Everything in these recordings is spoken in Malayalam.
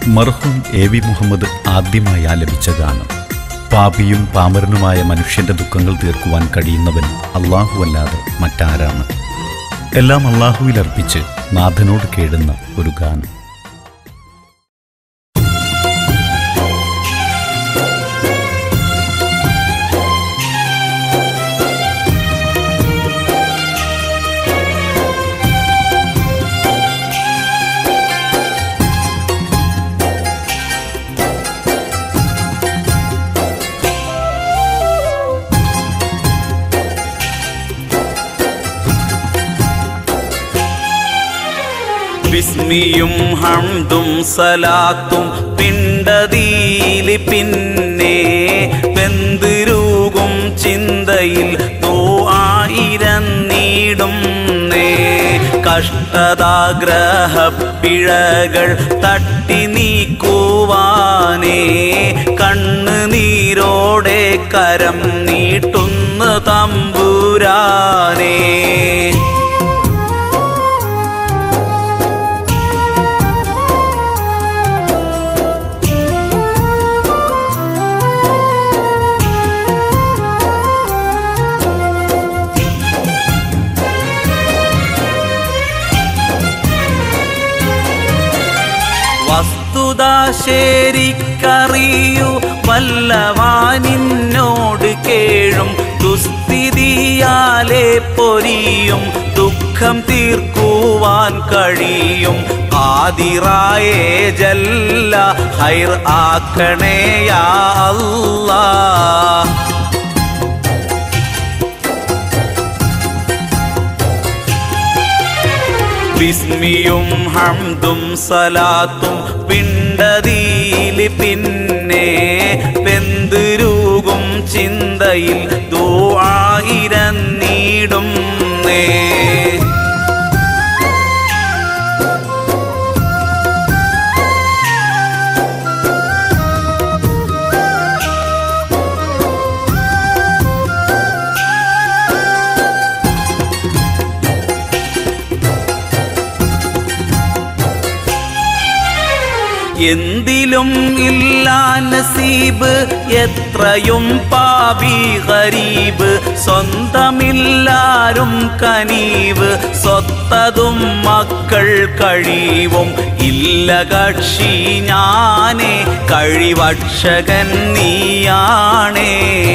മർഹൂം എ വി മുഹമ്മദ് ആദ്യമായി ആലപിച്ച ഗാനം പാപിയും പാമരനുമായ മനുഷ്യന്റെ ദുഃഖങ്ങൾ തീർക്കുവാൻ കഴിയുന്നവൻ അല്ലാഹുവല്ലാതെ മറ്റാരാണ് എല്ലാം അള്ളാഹുവിലർപ്പിച്ച് നാഥനോട് കേടുന്ന ഒരു ഗാനം ബിസ്മിയും ഹംദും സലാത്തും പിണ്ടതീലി പിന്നെ വെന്തിരുകും ചിന്തയിൽ തോ ആയിരം നീടും നേ കഷ്ടതാഗ്രഹപ്പിഴകൾ തട്ടി നീക്കുവാനേ കണ്ണുനീരോടെ കരം നീട്ടുന്ന തമ്പുരാനേ വസ്തുത ശരിക്കറിയൂ വല്ലവാനിന്നോട് കേഴും ദുസ്ഥിതിയാലെ പൊരിയും ദുഃഖം തീർക്കുവാൻ കഴിയും ആദിറായേ ജല്ല ഹൈർ ആക്കണേയാ അല്ലാ ബിസ്മിയും ഹംദും സലാത്തും പിണ്ടതീലി പിന്നെ വെന്തിരുകും ചിന്തയിൽ ദോ ആയിരം നീടും നേ എന്തിലും ഇല്ല നസീബ് എത്രയും പാപി ഗരീബ് സ്വന്തമില്ലാരും കനീവ് സ്വത്തതും മക്കൾ കഴിവും ഇല്ല കക്ഷി ഞാനേ കഴിവക്ഷകൻ നീയാണേ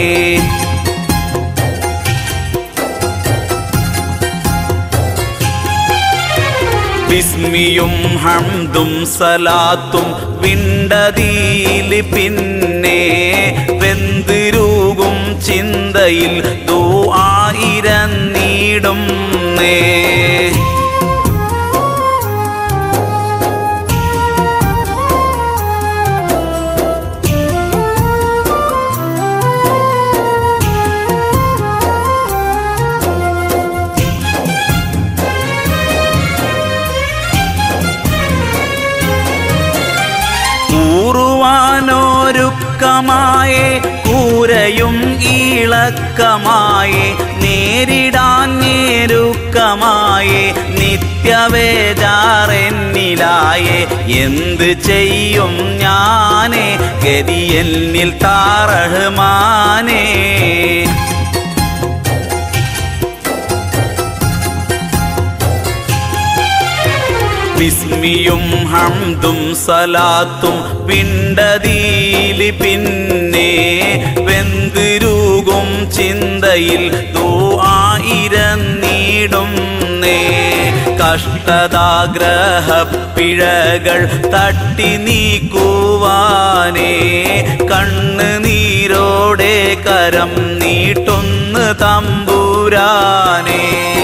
ബിസ്മിയും ഹംദും സലാത്തും വിണ്ടതീലി പിന്നെ വെന്തിരുകും ചിന്തയിൽ ദോ ആയിരം നീടും നേ കൂറുവാനോരുക്കമായേ കൂരയും ഈളക്കമായേ നേരിടാൻ നേരുക്കമായേ നിത്യവേജാറെന്നിലായേ എന്ത് ചെയ്യും ഞാനേ ഗതി എന്നിൽ താറഹ്മാനേ ബിസ്മിയും ഹംദും സലാത്തും പിണ്ടതീലി പിന്നെ വെന്തിരുകും ചിന്തയിൽ ദോ ആയിരം നീടും നേ കഷ്ടതാഗ്രഹപ്പിഴകൾ തട്ടി നീക്കുവാനേ കണ്ണുനീരോടെ കരം നീട്ടുന്ന തമ്പുരാനേ